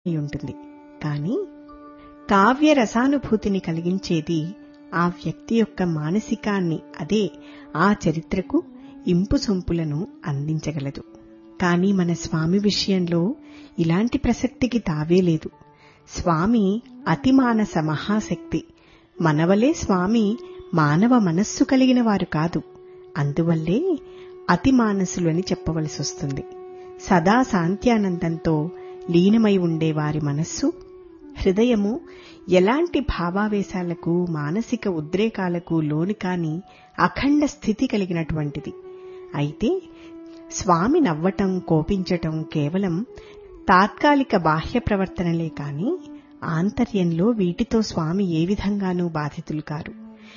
ఉంటుంది కాని కావ్య రసానుభూతిని కలిగించేది ఆ వ్యక్తి యొక్క మానసికాన్ని అదే ఆ చరిత్రకు ఇంపు సొంపులను అందించగలదు కాని మన స్వామి విషయంలో ఇలాంటి ప్రసక్తికి తావే లేదు స్వామి అతిమానస మహాశక్తి మనవలే స్వామి మానవ మనస్సు కలిగిన వారు కాదు అందువల్లే అతిమానసులు అని చెప్పవలసి వస్తుంది సదా శాంత్యానందంతో లీనమై ఉండే వారి మనస్సు హృదయము ఎలాంటి భావావేశాలకు మానసిక ఉద్రేకాలకు లోని కాని అఖండ స్థితి కలిగినటువంటిది అయితే స్వామి నవ్వటం కోపించటం కేవలం తాత్కాలిక బాహ్య ప్రవర్తనలే కాని ఆంతర్యంలో వీటితో స్వామి ఏ విధంగానూ బాధితులు కారు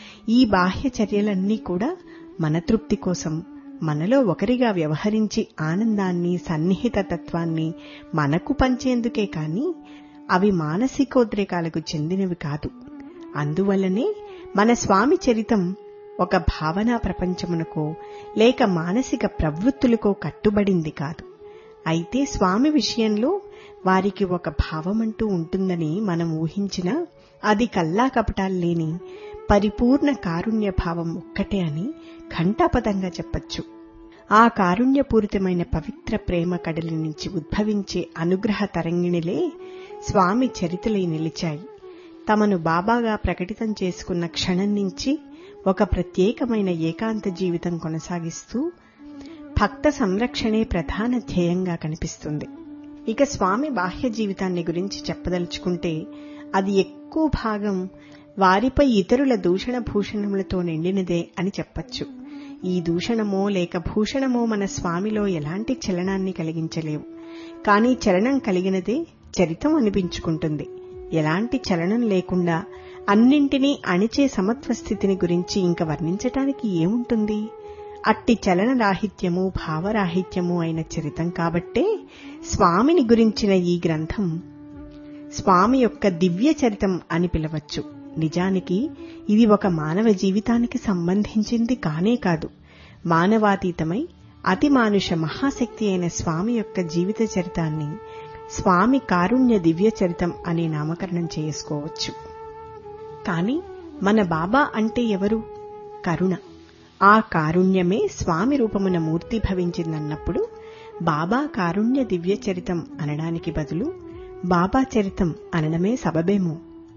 ఈ బాహ్య చర్యలన్నీ కూడా మన తృప్తి కోసం మనలో ఒకరిగా వ్యవహరించి ఆనందాన్ని సన్నిహిత తత్వాన్ని మనకు పంచేందుకే కాని అవి మానసికోద్రేకాలకు చెందినవి కాదు అందువల్లనే మన స్వామి చరితం ఒక భావనా ప్రపంచమునకో లేక మానసిక ప్రవృత్తులకో కట్టుబడింది కాదు అయితే స్వామి విషయంలో వారికి ఒక భావమంటూ ఉంటుందని మనం ఊహించినా అది కల్లా కపటాలు లేని పరిపూర్ణ కారుణ్య భావం ఒక్కటే అని ఘంటాపదంగా చెప్పచ్చు ఆ కారుణ్యపూరితమైన పవిత్ర ప్రేమ కడలి నుంచి ఉద్భవించే అనుగ్రహ తరంగిణిలే స్వామి చరితలై నిలిచాయి తమను బాబాగా ప్రకటితం చేసుకున్న క్షణం నుంచి ఒక ప్రత్యేకమైన ఏకాంత జీవితం కొనసాగిస్తూ భక్త సంరక్షణే ప్రధాన ధ్యేయంగా కనిపిస్తుంది ఇక స్వామి బాహ్య జీవితాన్ని గురించి చెప్పదలుచుకుంటే అది ఎక్కువ భాగం వారిపై ఇతరుల దూషణ భూషణములతో నిండినదే అని చెప్పచ్చు ఈ దూషణమో లేక భూషణమో మన స్వామిలో ఎలాంటి చలనాన్ని కలిగించలేవు కానీ చలనం కలిగినదే చరితం అనిపించుకుంటుంది ఎలాంటి చలనం లేకుండా అన్నింటినీ అణిచే సమత్వ స్థితిని గురించి ఇంక వర్ణించటానికి ఏముంటుంది అట్టి చలన రాహిత్యము భావరాహిత్యము అయిన చరితం కాబట్టే స్వామిని గురించిన ఈ గ్రంథం స్వామి యొక్క దివ్య చరితం అని పిలవచ్చు నిజానికి ఇది ఒక మానవ జీవితానికి సంబంధించింది కానే కాదు మానవాతీతమై అతి మానుష మహాశక్తి అయిన స్వామి యొక్క జీవిత చరితాన్ని స్వామి కారుణ్య దివ్య చరితం అనే నామకరణం చేసుకోవచ్చు కాని మన బాబా అంటే ఎవరు కరుణ ఆ కారుణ్యమే స్వామి రూపమున మూర్తి భవించిందన్నప్పుడు బాబా కారుణ్య దివ్య చరితం అనడానికి బదులు బాబా చరితం అనడమే సబబేమో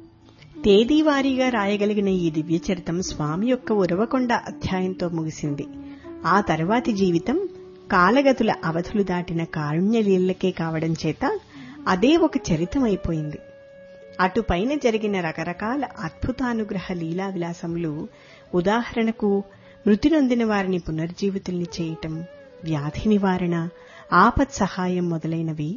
తేదీవారీగా రాయగలిగిన ఈ దివ్య చరితం స్వామి యొక్క ఉరవకొండ అధ్యాయంతో ముగిసింది ఆ తర్వాతి జీవితం కాలగతుల అవధులు దాటిన కారుణ్యలీలకే కావడం చేత అదే ఒక చరితం అయిపోయింది అటుపైన జరిగిన రకరకాల అద్భుతానుగ్రహ లీలా విలాసములు ఉదాహరణకు మృతి నొందిన వారిని పునర్జీవితుల్ని చేయటం వ్యాధి నివారణ ఆపత్ సహాయం మొదలైనవి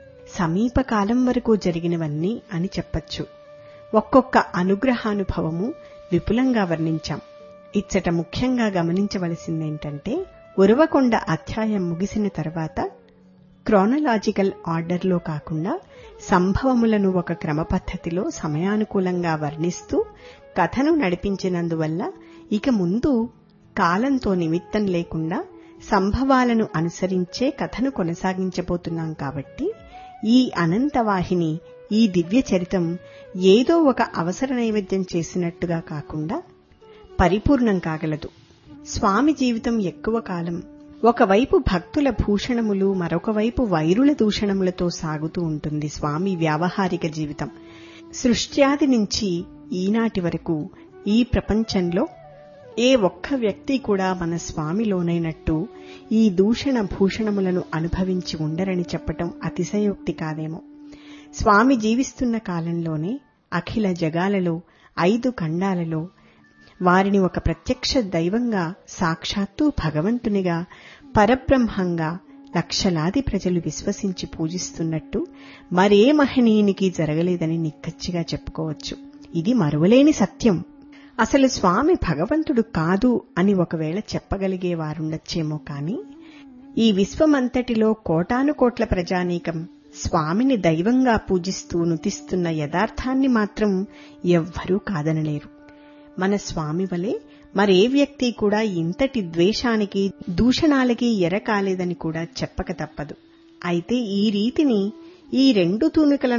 సమీపకాలం వరకు జరిగినవన్నీ అని చెప్పచ్చు ఒక్కొక్క అనుగ్రహానుభవము విపులంగా వర్ణించాం ఇచ్చట ముఖ్యంగా గమనించవలసిందేంటంటే ఉరవకొండ అధ్యాయం ముగిసిన తర్వాత క్రోనలాజికల్ ఆర్డర్లో కాకుండా సంభవములను ఒక క్రమ పద్ధతిలో సమయానుకూలంగా వర్ణిస్తూ కథను నడిపించినందువల్ల ఇక ముందు కాలంతో నిమిత్తం లేకుండా సంభవాలను అనుసరించే కథను కొనసాగించబోతున్నాం కాబట్టి ఈ అనంతవాహిని ఈ దివ్య చరితం ఏదో ఒక అవసర నైవేద్యం చేసినట్టుగా కాకుండా పరిపూర్ణం కాగలదు స్వామి జీవితం ఎక్కువ కాలం ఒకవైపు భక్తుల భూషణములు మరొక వైపు వైరుల దూషణములతో సాగుతూ ఉంటుంది స్వామి వ్యావహారిక జీవితం సృష్ట్యాది నుంచి ఈనాటి వరకు ఈ ప్రపంచంలో ఏ ఒక్క వ్యక్తి కూడా మన స్వామిలోనైనట్టు ఈ దూషణ భూషణములను అనుభవించి ఉండరని చెప్పటం అతిశయోక్తి కాదేమో స్వామి జీవిస్తున్న కాలంలోనే అఖిల జగాలలో ఐదు ఖండాలలో వారిని ఒక ప్రత్యక్ష దైవంగా సాక్షాత్తు భగవంతునిగా పరబ్రహ్మంగా లక్షలాది ప్రజలు విశ్వసించి పూజిస్తున్నట్టు మరే మహనీయునికి జరగలేదని నిక్కచ్చిగా చెప్పుకోవచ్చు ఇది మరువలేని సత్యం అసలు స్వామి భగవంతుడు కాదు అని ఒకవేళ చెప్పగలిగే వారుండొచ్చేమో కాని ఈ విశ్వమంతటిలో కోటాను కోట్ల ప్రజానీకం స్వామిని దైవంగా పూజిస్తూ నుతిస్తున్న యథార్థాన్ని మాత్రం ఎవ్వరూ కాదనలేరు మన స్వామి వలె మరే వ్యక్తి కూడా ఇంతటి ద్వేషానికి దూషణాలకి ఎరకాలేదని కూడా చెప్పక తప్పదు అయితే ఈ రీతిని ఈ రెండు తూనికల